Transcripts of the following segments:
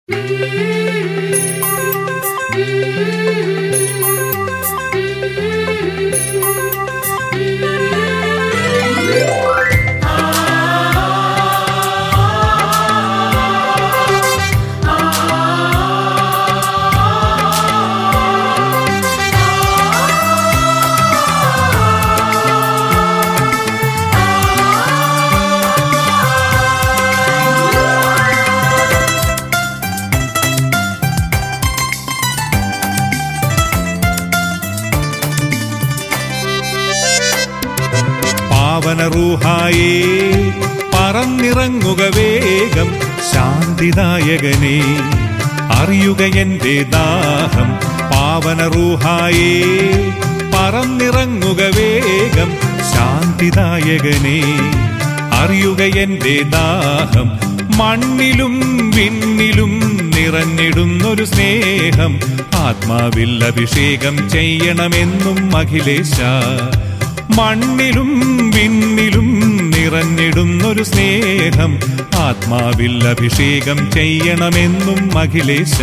പാവനറൂഹായേ പറന്നിറങ്ങുക വേഗം ശാന്തിദായകനെ അറിയുക എന്റെ ദാഹം പാവനറൂഹായേ പറന്നിറങ്ങുക വേഗം ശാന്തിദായകനെ അറിയുക എന്റെ ദാഹം മണ്ണിലും വിണ്ണിലും നിറഞ്ഞിടുന്നൊരു സ്നേഹം ആത്മാവിൽ അഭിഷേകം ചെയ്യണമെന്നും അഖിലേശ മണ്ണിലും വിണ്ണിലും നിറഞ്ഞിടുന്നൊരു സ്നേഹം ആത്മാവിൽ അഭിഷേകം ചെയ്യണമെന്നും അഖിലേശ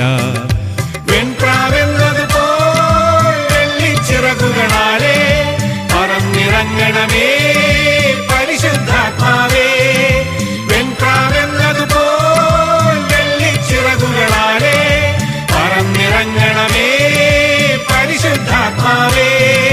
വെൺപ്രാവെന്നതുപോൽ വെള്ളിച്ചിറകുകളാലേ പറന്നിറങ്ങണമേ പരിശുദ്ധാത്മാവേ വെൺപ്രാവെന്നതുപോൽ വെള്ളിച്ചിറകുകളാലേ പറന്നിറങ്ങണമേ പരിശുദ്ധാത്മാവേ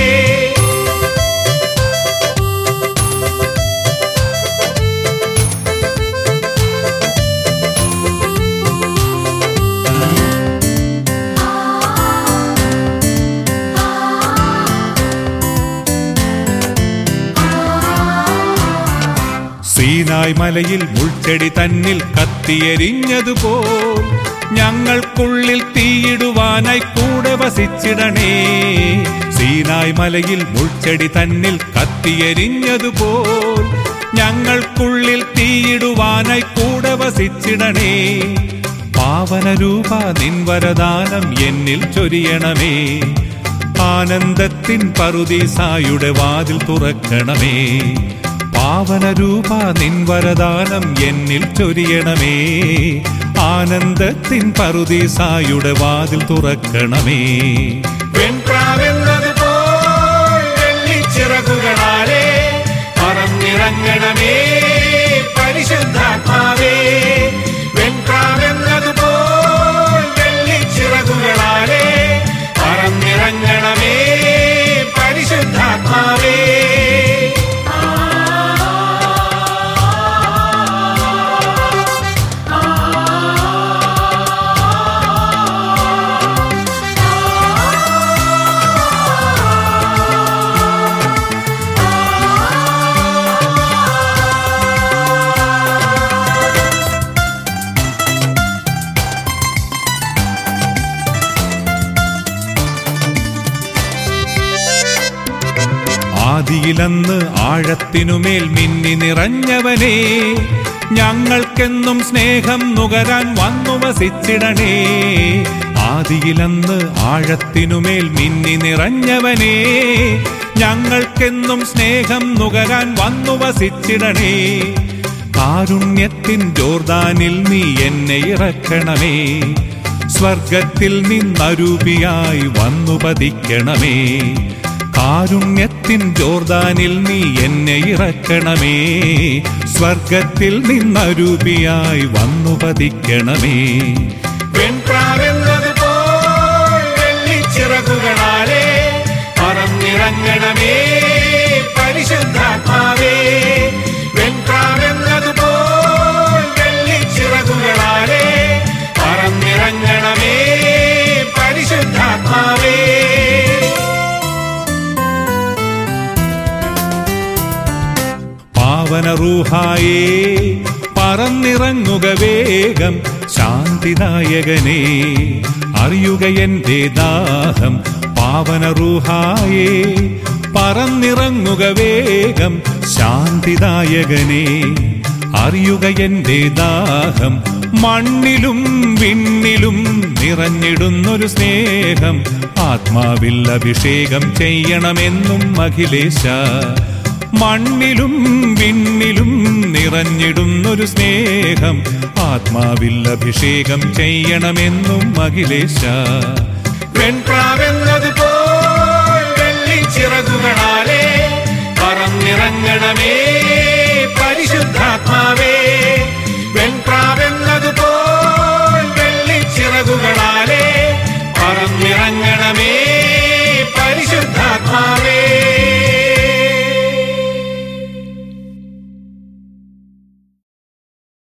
സീനായ് മലയിൽ മുൾച്ചെടി തന്നിൽ കത്തിയെരിഞ്ഞതുപോൽ ഞങ്ങൾക്കുള്ളിൽ തീയിടുവാനായി കൂടെ വസിച്ചിടണേ സീനായ് മലയിൽ മുൾച്ചെടി തന്നിൽ കത്തിയെരിഞ്ഞതുപോൽ ഞങ്ങൾക്കുള്ളിൽ തീയിടുവാനായി കൂടെ വസിച്ചിടണേ പാവനരൂപ നിൻവരദാനം എന്നിൽ ചൊരിയണമേ ആനന്ദത്തിൻ പറുദീസായുടെ വാതിൽ തുറക്കണമേ പാവനരൂപ നിൻവരദാനം എന്നിൽ ചൊരിയണമേ ആനന്ദത്തിൻ പറുദീസായുടെ വാതിൽ തുറക്കണമേ വെൺപ്രാവെന്നതുപോൽ വെള്ളിച്ചിറകുകളാലേ പറന്നിറങ്ങണമേ പരിശുദ്ധാത്മാവേ വെൺപ്രാവെന്നതുപോൽ വെള്ളിച്ചിറകുകളാലേ പറന്നിറങ്ങണമേ പരിശുദ്ധാത്മാവേ ആദിയിലന്ന് ആഴത്തിനുമേൽ മിന്നി നിറഞ്ഞവനെ ഞങ്ങൾക്കെന്നും സ്നേഹം നുകരാൻ വന്നു വസിച്ചിടണേ ആദിയിലന്ന് ആഴത്തിനുമേൽ മിന്നി നിറഞ്ഞവനെ ഞങ്ങൾക്കെന്നും സ്നേഹം നുകരാൻ വന്നു വസിച്ചിടണേ കാരുണ്യത്തിൻ ജോർദാനിൽ നീ എന്നെ ഇറക്കണമേ സ്വർഗത്തിൽ നിന്നരൂപിയായി വന്നു പതിക്കണമേ കാരുണ്യത്തിൻ ജോർദാനിൽ നീ എന്നെ ഇറക്കണമേ സ്വർഗത്തിൽ നിന്നരൂപിയായി വന്നു പതിക്കണമേ വെൺപ്രാവെന്നതുപോൽ വെള്ളിച്ചിറകുകളാലേ പറന്നിറങ്ങണമേ പരിശുദ്ധാത്മാവേ വെൺപ്രാവെന്നതുപോൽ വെള്ളിച്ചിറകുകളാലേ പറന്നിറങ്ങണമേ പരിശുദ്ധാത്മാവേ പാവനറൂഹായേ പറന്നിറങ്ങുക വേഗം ശാന്തിദായകനെ അറിയുക എന്റെ ദാഹം പാവനറൂഹായേ പറന്നിറങ്ങുക വേഗം ശാന്തിദായകനെ അറിയുക എന്റെ ദാഹം മണ്ണിലും വിണ്ണിലും നിറഞ്ഞിടുന്നൊരു സ്നേഹം ആത്മാവിൽ അഭിഷേകം ചെയ്യണമെന്നും അഖിലേശ മണ്ണിലും വിണ്ണിലും നിറഞ്ഞിടുന്നൊരു സ്നേഹം ആത്മാവിൽ അഭിഷേകം ചെയ്യണമെന്നും അഖിലേശ വെൺപ്രാവെന്നതുപോൽ വെള്ളിച്ചിറകുകളാലേ പറന്നിറങ്ങണമേ